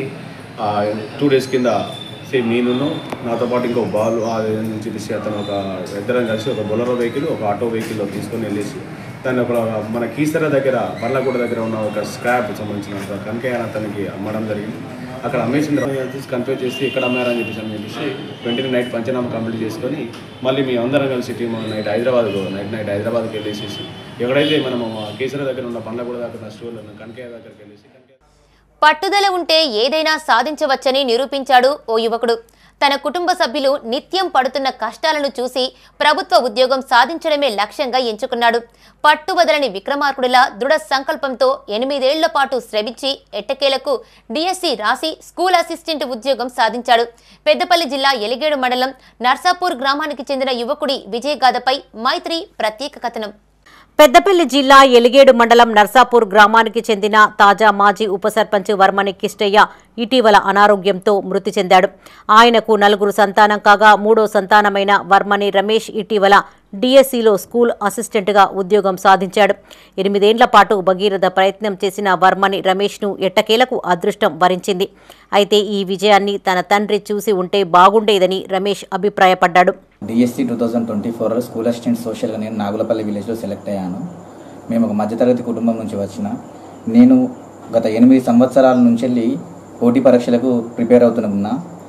టూ డేస్ కింద సేమ్ నేను నాతో పాటు ఇంకో బాల్ ఆ నుంచి తీసి అతను ఒక ఇద్దరం కలిసి ఒక బొలరో వెహికల్ ఒక ఆటో వెహికల్లో తీసుకొని వెళ్ళేసి దాన్ని ఒక మన కీసర దగ్గర బర్లగూడ దగ్గర ఉన్న ఒక స్క్రాప్ సంబంధించిన కనకయ్య అతనికి అమ్మడం జరిగింది అక్కడ అమ్మేసిన తర్వాత తీసి కన్ఫ్యూజ్ చేసి ఇక్కడ అమ్మారని చెప్పేసి అని చెప్పేసి వెంటనే నైట్ పంచనామా కంప్లీట్ చేసుకొని మళ్ళీ మీ అందరం కలిసి team night Hyderabad night night హైదరాబాద్కి వెళ్ళేసేసి ఎక్కడైతే మనం కేసర దగ్గర ఉన్న పండ్లగూడ దగ్గర ఉన్న స్టోర్లో ఉన్న కనకయ్య దగ్గరికి వెళ్ళేసి పట్టుదల ఉంటే ఏదైనా సాధించవచ్చని నిరూపించాడు ఓ యువకుడు తన కుటుంబ సభ్యులు నిత్యం పడుతున్న కష్టాలను చూసి ప్రభుత్వ ఉద్యోగం సాధించడమే లక్ష్యంగా ఎంచుకున్నాడు పట్టుబదలని విక్రమార్కుడిలా దృఢ సంకల్పంతో ఎనిమిదేళ్ల పాటు శ్రమించి ఎట్టకేలకు డిఎస్సి రాసి స్కూల్ అసిస్టెంట్ ఉద్యోగం సాధించాడు పెద్దపల్లి జిల్లా ఎలిగేడు మండలం నర్సాపూర్ గ్రామానికి చెందిన యువకుడి విజయగాథపై మైత్రి ప్రత్యేక కథనం పెద్దపల్లి జిల్లా ఎలిగేడు మండలం నర్సాపూర్ గ్రామానికి చెందిన తాజా మాజీ ఉప సర్పంచ్ వర్మని కిష్టయ్య ఇటీవల అనారోగ్యంతో మృతి చెందాడు ఆయనకు నలుగురు సంతానం కాగా మూడో సంతానమైన వర్మని రమేష్ ఇటీవల డిఎస్సిలో స్కూల్ అసిస్టెంట్గా ఉద్యోగం సాధించాడు ఎనిమిదేండ్ల పాటు భగీరథ ప్రయత్నం చేసిన వర్మని రమేష్ను ఎట్టకేలకు అదృష్టం వరించింది అయితే ఈ విజయాన్ని తన తండ్రి చూసి ఉంటే బాగుండేదని రమేష్ అభిప్రాయపడ్డాడు DSC two thousand twenty four school assistant సోషల్గా నేను నాగులపల్లి విలేజ్లో సెలెక్ట్ అయ్యాను మేము ఒక మధ్యతరగతి కుటుంబం నుంచి వచ్చిన నేను గత ఎనిమిది సంవత్సరాల నుంచి వెళ్ళి పోటీ పరీక్షలకు ప్రిపేర్ అవుతున్నా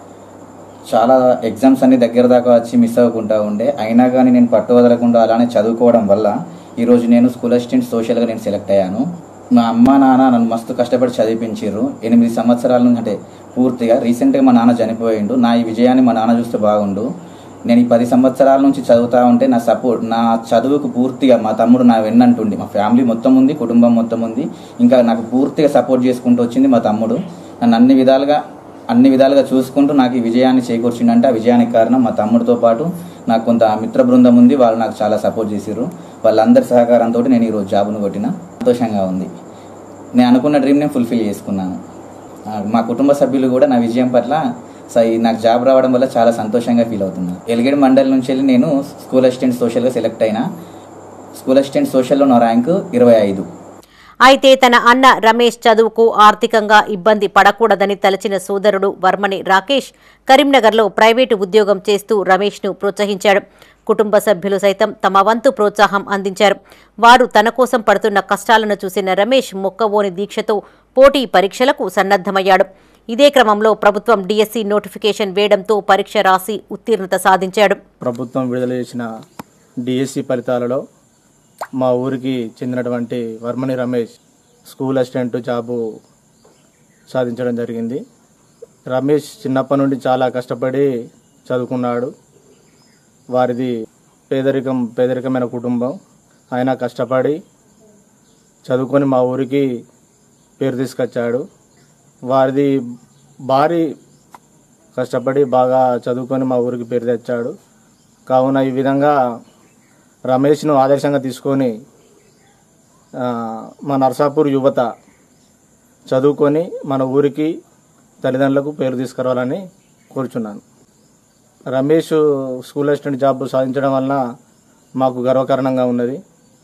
చాలా ఎగ్జామ్స్ అన్ని దగ్గర దాకా వచ్చి మిస్ అవ్వకుండా ఉండే అయినా కానీ నేను పట్టు వదలకుండా అలానే చదువుకోవడం వల్ల ఈరోజు నేను స్కూల్ అసిస్టెంట్ సోషల్గా నేను సెలెక్ట్ అయ్యాను మా అమ్మ నాన్న నన్ను మస్తు కష్టపడి చదివించారు ఎనిమిది సంవత్సరాల నుంచి అంటే పూర్తిగా రీసెంట్గా మా నాన్న చనిపోయిండు నా ఈ విజయాన్ని మా నాన్న చూస్తే బాగుండు నేను ఈ పది సంవత్సరాల నుంచి చదువుతా ఉంటే నా సపోర్ట్ నా చదువుకు పూర్తిగా మా తమ్ముడు నా వెన్నంటుండి మా ఫ్యామిలీ మొత్తం ఉంది కుటుంబం మొత్తం ఉంది ఇంకా నాకు పూర్తిగా సపోర్ట్ చేసుకుంటూ వచ్చింది మా తమ్ముడు నన్ను అన్ని విధాలుగా అన్ని విధాలుగా చూసుకుంటూ నాకు ఈ విజయాన్ని చేకూర్చిండంటే ఆ విజయానికి కారణం మా తమ్ముడితో పాటు నాకు కొంత మిత్ర బృందం ఉంది వాళ్ళు నాకు చాలా సపోర్ట్ చేసిర్రు వాళ్ళందరి సహకారంతో నేను ఈరోజు జాబును కొట్టిన సంతోషంగా ఉంది నేను అనుకున్న డ్రీమ్ నేను ఫుల్ఫిల్ చేసుకున్నాను ఆ, మా కుటుంబ సభ్యులు కూడా నా విజయం పట్ల స- ఈ నాకు జాబ్ రావడం వల్ల చాలా సంతోషంగా ఫీల్ అవుతున్నాను ఎలిగేడు మండలి నుంచి వెళ్ళి నేను స్కూల్ అసిస్టెంట్ సోషల్గా సెలెక్ట్ అయినా స్కూల్ అసిస్టెంట్ సోషల్లో నా ర్యాంకు ఇరవై ఐదు అయితే తన అన్న రమేష్ చదువుకు ఆర్థికంగా ఇబ్బంది పడకూడదని తలచిన సోదరుడు వర్మని రాకేష్ కరీంనగర్లో ప్రైవేటు ఉద్యోగం చేస్తూ రమేష్ను ప్రోత్సహించాడు కుటుంబ సభ్యులు సైతం తమ వంతు ప్రోత్సాహం అందించారు వారు తన కోసం పడుతున్న కష్టాలను చూసిన రమేష్ మొక్కవోని దీక్షతో పోటీ పరీక్షలకు సన్నద్ధమయ్యాడు ఇదే క్రమంలో ప్రభుత్వం డిఎస్సి నోటిఫికేషన్ వేయడంతో పరీక్ష రాసి ఉత్తీర్ణత సాధించాడు ప్రభుత్వం విడుదల చేసిన డిఎస్సి ఫలితాలలో మా ఊరికి చెందినటువంటి వర్మని రమేష్ స్కూల్ అసిస్టెంట్ జాబు సాధించడం జరిగింది రమేష్ చిన్నప్పటి నుండి చాలా కష్టపడి చదువుకున్నాడు వారిది పేదరికం పేదరికమైన కుటుంబం ఆయన కష్టపడి చదువుకొని మా ఊరికి పేరు తీసుకొచ్చాడు వారిది భారీ కష్టపడి బాగా చదువుకొని మా ఊరికి పేరు తెచ్చాడు కావున ఈ విధంగా రమేష్ను ఆదర్శంగా తీసుకొని ఆ, మా నర్సాపూర్ యువత చదువుకొని మన ఊరికి తల్లిదండ్రులకు పేరు తీసుకురావాలని కోరుచున్నాను రమేష్ స్కూల్ అసిస్టెంట్ జాబ్ సాధించడం వలన మాకు గర్వకారణంగా ఉన్నది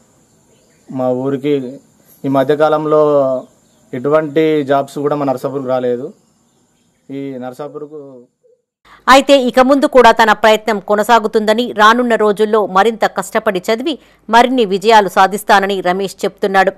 మా ఊరికి ఈ మధ్యకాలంలో ఎటువంటి జాబ్స్ కూడా మా నర్సాపూర్కి రాలేదు ఈ నర్సాపూర్కు అయితే ఇక ముందు కూడా తన ప్రయత్నం కొనసాగుతుందని రానున్న రోజుల్లో మరింత కష్టపడి చదివి మరిన్ని విజయాలు సాధిస్తానని రమేష్ చెప్తున్నాడు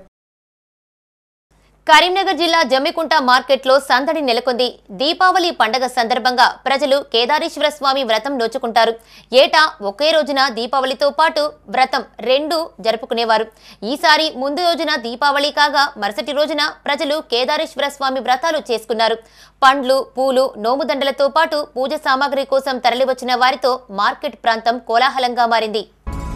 కరీంనగర్ జిల్లా జమ్మికుంట మార్కెట్లో సందడి నెలకొంది దీపావళి పండగ సందర్భంగా ప్రజలు కేదారేశ్వర స్వామి వ్రతం నోచుకుంటారు ఏటా ఒకే రోజున దీపావళితో పాటు వ్రతం రెండు జరుపుకునేవారు ఈసారి ముందు రోజున దీపావళి కాగా మరుసటి రోజున ప్రజలు కేదారేశ్వర స్వామి వ్రతాలు చేసుకున్నారు పండ్లు పూలు నోముదండలతో పాటు పూజ సామాగ్రి కోసం తరలివచ్చిన వారితో మార్కెట్ ప్రాంతం కోలాహలంగా మారింది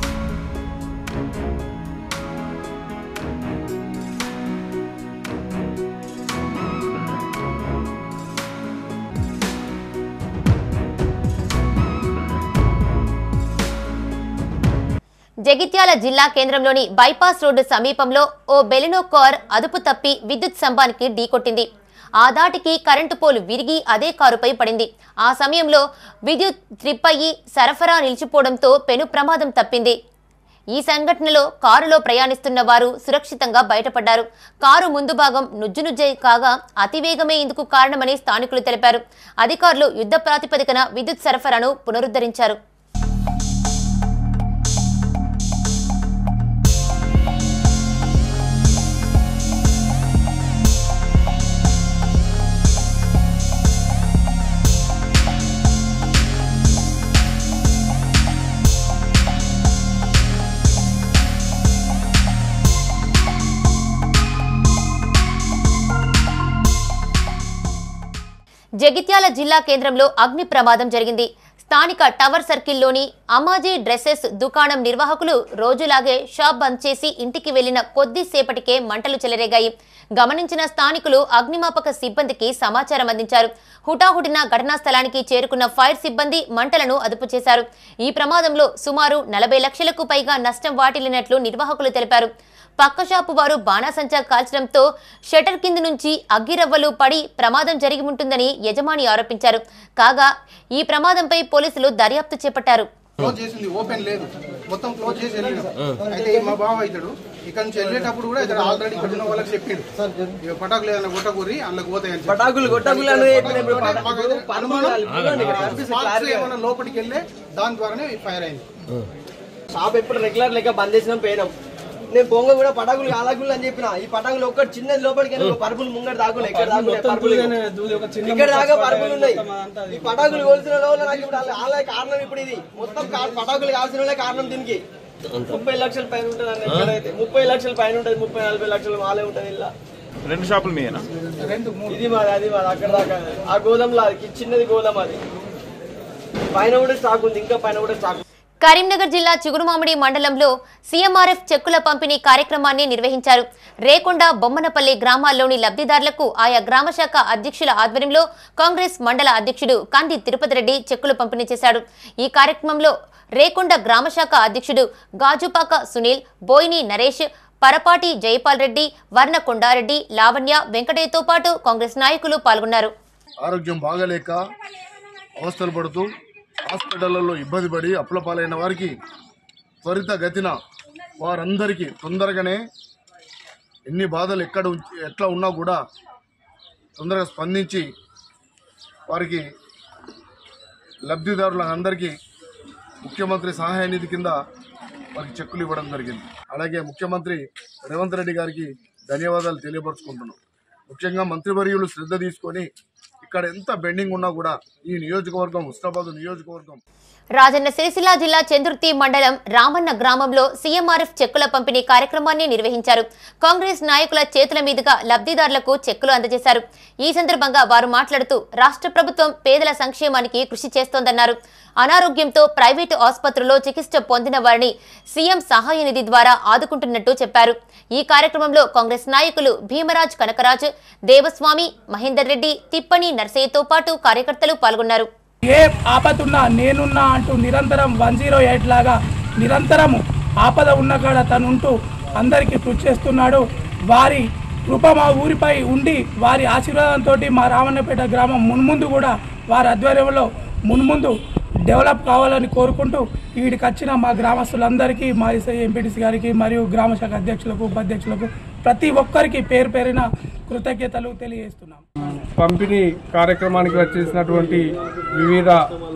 జగిత్యాల జిల్లా కేంద్రంలోని బైపాస్ రోడ్డు సమీపంలో ఓ బెలినో కార్ అదుపు తప్పి విద్యుత్ స్తంభానికి ఢీకొట్టింది ఆ దాటికి కరెంటు పోలు విరిగి అదే కారుపై పడింది ఆ సమయంలో విద్యుత్ ట్రిప్ అయ్యి సరఫరా నిలిచిపోవడంతో పెను ప్రమాదం తప్పింది ఈ సంఘటనలో కారులో ప్రయాణిస్తున్న వారు సురక్షితంగా బయటపడ్డారు కారు ముందు భాగం నుజ్జునుజ్జై కాగా అతివేగమే ఇందుకు కారణమని స్థానికులు తెలిపారు అధికారులు యుద్ధ ప్రాతిపదికన విద్యుత్ సరఫరాను పునరుద్ధరించారు జగిత్యాల జిల్లా కేంద్రంలో అగ్ని ప్రమాదం జరిగింది స్థానిక టవర్ సర్కిల్లోని అమాజీ డ్రెస్సెస్ దుకాణం నిర్వాహకులు రోజులాగే షాప్ బంద్ చేసి ఇంటికి వెళ్లిన కొద్దిసేపటికే మంటలు చెలరేగాయి గమనించిన స్థానికులు అగ్నిమాపక సిబ్బందికి సమాచారం అందించారు హుటాహుటిన ఘటనా స్థలానికి చేరుకున్న ఫైర్ సిబ్బంది మంటలను అదుపు చేశారు ఈ ప్రమాదంలో సుమారు నలభై లక్షలకు పైగా నష్టం వాటిల్లినట్లు నిర్వాహకులు తెలిపారు పక్క షాపు వారు బాణాసంచా కాల్చడంతో షటర్ కింద నుంచి అగ్గిరవ్వలు పడి ప్రమాదం జరిగి ఉంటుందని యజమాని ఆరోపించారు కాగా ఈ ప్రమాదంపై పోలీసులు దర్యాప్తు చేపట్టారు క్లోజ్ చేసింది ఓపెన్ లేదు మొత్తం క్లోజ్ చేసి వెళ్ళినాం అయితే మా బావ ఇతడు ఇక్కడ నుంచి వెళ్ళేటప్పుడు కూడా ఇతడు ఆల్రెడీ ఇక్కడ ఉన్న వాళ్ళకి చెప్పిండు ఇక పటాకులు ఏదైనా కొట్టకూరి అందులోకి పోతాయని చెప్పి. పటాకులు, కొట్టకులు అని చెప్పిన ఇప్పుడు మాకు పటాకులు, ఏదో అనుమానం, చూడండి ఇక్కడ కనిపిస్తుంది sparks clarity గా. ఏమైనా లోపలికి వెళ్ళే దాని ద్వారానే ఫైర్ అయింది షాప్ ఎప్పుడు రెగ్యులర్ లెక్క బంద్ చేసినాం పోయినాం నేను బొంగ కూడా పటాకులు కాలాకులు అని చెప్పిన ఈ పటాకులు ఒక్కటి చిన్నది లోపలికి వెళ్ళి ఒక పరుపులు ముంగట దాకున్నాయి ఇక్కడ దాకున్నాయి పరుపులు ఇక్కడ దాకా పరుపులు ఉన్నాయి ఈ పటాకులు కోల్సిన లోపల నాకు ఇప్పుడు వాళ్ళ- వాళ్ళ కారణం ఇప్పుడు ఇది మొత్తం కా- పటాకులు కాల్సిన వాళ్ళే కారణం దీనికి ముప్పై లక్షల పైన ఉంటుంది అన్న ఎక్కడైతే ముప్పై లక్షల పైన ఉంటుంది ముప్పై నలభై లక్షలు మాలే ఉంటుంది ఇలా రెండు షాపులు మీయేనా రెండు ఇది మాది అది మాది అక్కడ దాకా ఆ గోదాంలో అది చిన్నది గోదాం అది పైన కూడా స్టాక్ ఉంది ఇంకా పైన కూడా స్టాక్ కరీంనగర్ జిల్లా చిగురుమామిడి మండలంలో సీఎంఆర్ఎఫ్ చెక్కుల పంపిణీ కార్యక్రమాన్ని నిర్వహించారు రేకొండ బొమ్మనపల్లి గ్రామాల్లోని లబ్ధిదారులకు ఆయా గ్రామ శాఖ అధ్యక్షుల ఆధ్వర్యంలో కాంగ్రెస్ మండల అధ్యక్షుడు కంది తిరుపతి రెడ్డి చెక్కులు పంపిణీ చేశాడు ఈ కార్యక్రమంలో రేకొండ గ్రామ శాఖ అధ్యక్షుడు గాజుపాక సునీల్ బోయిని నరేష్ పరపాటి జయపాల్ రెడ్డి వర్ణ కొండారెడ్డి లావణ్య వెంకటయ్యతో పాటు కాంగ్రెస్ నాయకులు పాల్గొన్నారు ఆరోగ్యం బాగలేక అవస్థలు పడుతూ హాస్పిటళ్లలో ఇబ్బంది పడి అప్పుల పాలైన వారికి త్వరిత గతిన వారందరికీ తొందరగానే ఎన్ని బాధలు ఎక్కడ ఉంచి ఎట్లా ఉన్నా కూడా తొందరగా స్పందించి వారికి లబ్ధిదారులందరికీ ముఖ్యమంత్రి సహాయ నిధి కింద వారికి చెక్కులు ఇవ్వడం జరిగింది అలాగే ముఖ్యమంత్రి రేవంత్ రెడ్డి గారికి ధన్యవాదాలు తెలియపరుచుకుంటున్నాం ముఖ్యంగా మంత్రివర్యులు శ్రద్ధ తీసుకొని ఇక్కడ ఎంత బెండింగ్ ఉన్నా కూడా ఈ నియోజకవర్గం ఉస్నాబాద్ నియోజకవర్గం రాజన్న సిరిసిల్ల జిల్లా చందుర్తి మండలం రామన్న గ్రామంలో సీఎంఆర్ఎఫ్ చెక్కుల పంపిణీ కార్యక్రమాన్ని నిర్వహించారు కాంగ్రెస్ నాయకుల చేతుల మీదుగా లబ్ధిదారులకు చెక్కులు అందజేశారు ఈ సందర్భంగా వారు మాట్లాడుతూ రాష్ట్ర ప్రభుత్వం పేదల సంక్షేమానికి కృషి చేస్తోందన్నారు అనారోగ్యంతో ప్రైవేటు ఆసుపత్రుల్లో చికిత్స పొందిన వారిని సీఎం సహాయ నిధి ద్వారా ఆదుకుంటున్నట్టు చెప్పారు ఈ కార్యక్రమంలో కాంగ్రెస్ నాయకులు భీమరాజ్ కనకరాజ్ దేవస్వామి మహేందర్ రెడ్డి తిప్పని నర్సయ్యతో పాటు కార్యకర్తలు పాల్గొన్నారు ఏ ఆపతున్నా నేనున్నా అంటూ నిరంతరం వన్ జీరో ఎయిట్ లాగా నిరంతరము ఆపద ఉన్న కాడ తను ఉంటూ అందరికీ కృషి చేస్తున్నాడు వారి కృప మా ఊరిపై ఉండి వారి ఆశీర్వాదంతో మా రామన్నపేట గ్రామం మున్ముందు కూడా వారి ఆధ్వర్యంలో మున్ముందు డెవలప్ కావాలని కోరుకుంటూ వీడికి వచ్చిన మా గ్రామస్తులందరికీ మా ఎంపీటీసీ గారికి మరియు గ్రామ శాఖ అధ్యక్షులకు ఉపాధ్యక్షులకు ప్రతి ఒక్కరికి పేరు పేరిన కృతజ్ఞతలు తెలియజేస్తున్నాం పంపిణీ కార్యక్రమానికి వచ్చేసినటువంటి వివిధ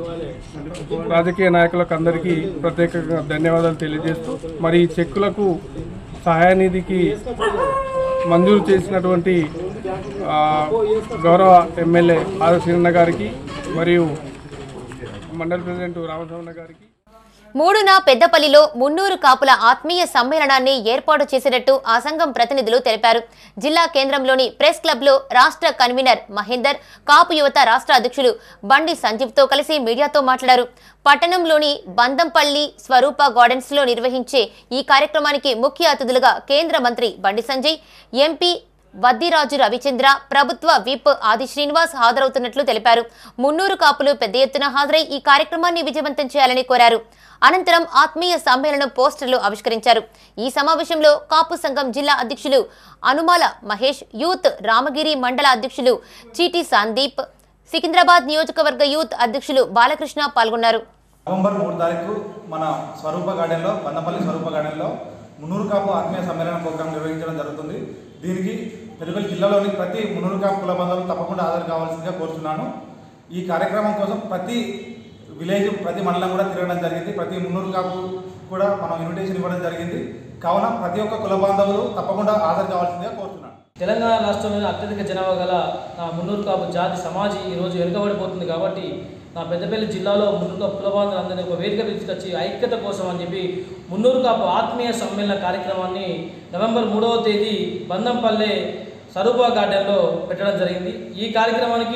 రాజకీయ నాయకులకు అందరికీ ప్రత్యేకంగా ధన్యవాదాలు తెలియజేస్తూ మరి ఈ చెక్కులకు సహాయనిధికి మంజూరు చేసినటువంటి ఆ, గౌరవ ఎమ్మెల్యే ఆర్ శ్రీరన్న గారికి మరియు మండల ప్రెసిడెంట్ రామచంద్ర గారికి మూడున పెద్దపల్లిలో మున్నూరు కాపుల ఆత్మీయ సమ్మేళనాన్ని ఏర్పాటు చేసినట్టు ఆ సంఘం ప్రతినిధులు తెలిపారు జిల్లా కేంద్రంలోని ప్రెస్ క్లబ్లో రాష్ట్ర కన్వీనర్ మహేందర్ కాపు యువత రాష్ట్ర అధ్యక్షులు బండి సంజీవ్తో కలిసి మీడియాతో మాట్లాడారు పట్టణంలోని బందంపల్లి స్వరూప గార్డెన్స్ లో నిర్వహించే ఈ కార్యక్రమానికి ముఖ్య అతిథులుగా కేంద్ర మంత్రి బండి సంజయ్ ఎంపీ వద్దిరాజు రవిచంద్ర ప్రభుత్వ విప్ ఆది శ్రీనివాస్ హాజరవుతున్నట్లు తెలిపారు మున్నూరు కాపులు పెద్ద ఎత్తున హాజరై ఈ కార్యక్రమాన్ని విజయవంతం చేయాలని కోరారు అనంతరం ఆత్మీయ సమ్మేళనం పోస్టర్లు ఆవిష్కరించారు ఈ సమావేశంలో కాపు సంఘం జిల్లా అధ్యక్షులు అనుమాల మహేష్ యూత్ రామగిరి మండల అధ్యక్షులు చీటి సందీప్ సికింద్రాబాద్ నియోజకవర్గ యూత్ అధ్యక్షులు బాలకృష్ణ పాల్గొన్నారు నవంబర్ మూడు తారీఖు మన స్వరూప గార్డెన్లో బందపల్లి స్వరూప గార్డెన్లో మున్నూరు కాపు ఆత్మీయ సమ్మేళన ప్రోగ్రాం నిర్వహించడం జరుగుతుంది దీనికి పెద్దపల్లి జిల్లాలోని ప్రతి మున్నూరు కాపు కుల బంధువులు తప్పకుండా హాజరు కావాల్సిందిగా కోరుతున్నాను ఈ కార్యక్రమం కోసం ప్రతి విలేజ్ ప్రతి మండలం కూడా తిరగడం జరిగింది ప్రతి మున్నూరు కాపు కూడా మనం ఇన్విటేషన్ ఇవ్వడం జరిగింది కావున ప్రతి ఒక్క కుల బాంధవులు తప్పకుండా హాజరు కావాల్సిందిగా కోరుతున్నాను తెలంగాణ రాష్ట్రంలోని అత్యధిక జనాభా గల నా మున్నూరు కాపు జాతి సమాజం ఈరోజు వెనుకబడిపోతుంది కాబట్టి నా పెద్దపల్లి జిల్లాలో మున్నూరు కాపు కులబాంధులందరినీ ఒక వేదిక తీసుకొచ్చి ఐక్యత కోసం అని చెప్పి మున్నూరు కాపు ఆత్మీయ సమ్మేళన కార్యక్రమాన్ని నవంబర్ మూడవ తేదీ బందంపల్లె సరూపా గార్డెన్లో పెట్టడం జరిగింది ఈ కార్యక్రమానికి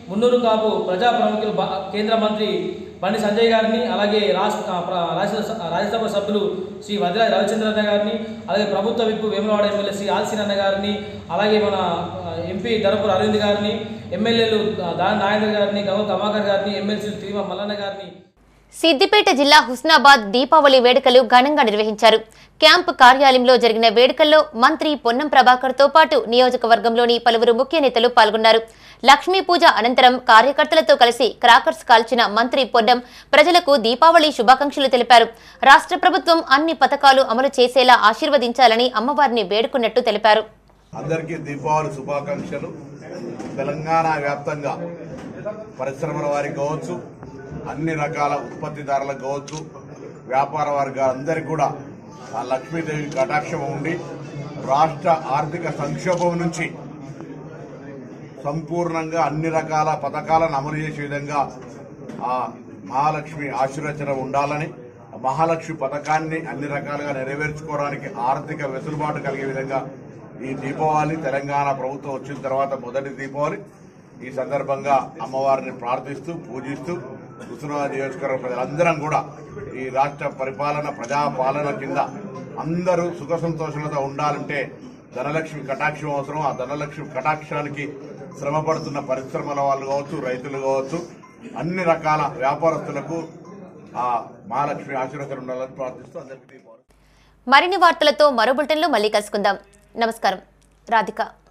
మున్నూరు కాపు ప్రజా ప్రముఖులు బ- కేంద్ర మంత్రి బండి సంజయ్ గారిని అలాగే రాష్ట్ర ఆ, ప్ర- రాజ్యసభ రాజ్యసభ సభ్యులు శ్రీ వదిల రవిచంద్రన్న గారిని అలాగే ప్రభుత్వ విప్పు వేములవాడ ఎమ్మెల్యే శ్రీ ఆల్సినన్న గారిని అలాగే మన ఆ, ఎంపీ ధరపూర్ అరవింద్ గారిని ఎమ్మెల్యేలు ఆ, దాని నాయన గారిని గౌరవ కమాకర్ గారిని ఎమ్మెల్సీ తిరుమ మల్లన్న గారిని సిద్దిపేట జిల్లా హుస్నాబాద్ దీపావళి వేడుకలు ఘనంగా నిర్వహించారు క్యాంపు కార్యాలయంలో జరిగిన వేడుకల్లో మంత్రి పొన్నం ప్రభాకర్ తో పాటు నియోజకవర్గంలోని పలువురు ముఖ్య నేతలు పాల్గొన్నారు లక్ష్మీ పూజ అనంతరం కార్యకర్తలతో కలిసి క్రాకర్స్ కాల్చిన మంత్రి పొన్నం ప్రజలకు దీపావళి శుభాకాంక్షలు తెలిపారు రాష్ట్ర ప్రభుత్వం అన్ని పథకాలు అమలు చేసేలా ఆశీర్వదించాలని అమ్మవారిని వేడుకున్నట్టు తెలిపారు అందరికీ దీపావళి శుభాకాంక్షలు తెలంగాణ వ్యాప్తంగా పరిశ్రమల వారికి కావచ్చు అన్ని రకాల ఉత్పత్తిదారులకు కావచ్చు వ్యాపార వర్గాలందరికీ కూడా ఆ లక్ష్మీదేవి కటాక్షం ఉండి రాష్ట్ర ఆర్థిక సంక్షోభం నుంచి సంపూర్ణంగా అన్ని రకాల పథకాలను అమలు చేసే విధంగా ఆ మహాలక్ష్మి ఆశీర్వచనం ఉండాలని ఆ మహాలక్ష్మి పథకాన్ని అన్ని రకాలుగా నెరవేర్చుకోవడానికి ఆర్థిక వెసులుబాటు కలిగే విధంగా ఈ దీపావళి తెలంగాణ ప్రభుత్వం వచ్చిన తర్వాత మొదటి దీపావళి ఈ సందర్భంగా అమ్మవారిని ప్రార్థిస్తూ పూజిస్తూ హుస్నాబాద్ నియోజకవర్గ ప్రజలందరం కూడా ఈ రాష్ట్ర పరిపాలన ప్రజాపాలన కింద అందరూ సుఖ సంతోషాలతో ఉండాలంటే ధనలక్ష్మి కటాక్షం అవసరం ఆ ధనలక్ష్మి కటాక్షానికి శ్రమ పడుతున్న పరిశ్రమల వాళ్ళు కావచ్చు రైతులు కావచ్చు అన్ని రకాల వ్యాపారస్తులకు ఆ మహాలక్ష్మి ఆశీర్వచనం ఉండాలని ప్రార్థిస్తూ అందరికీ దీపావళి మరిన్ని వార్తలతో మరో బులెటిన్లో మళ్ళీ కలుసుకుందాం నమస్కారం రాధిక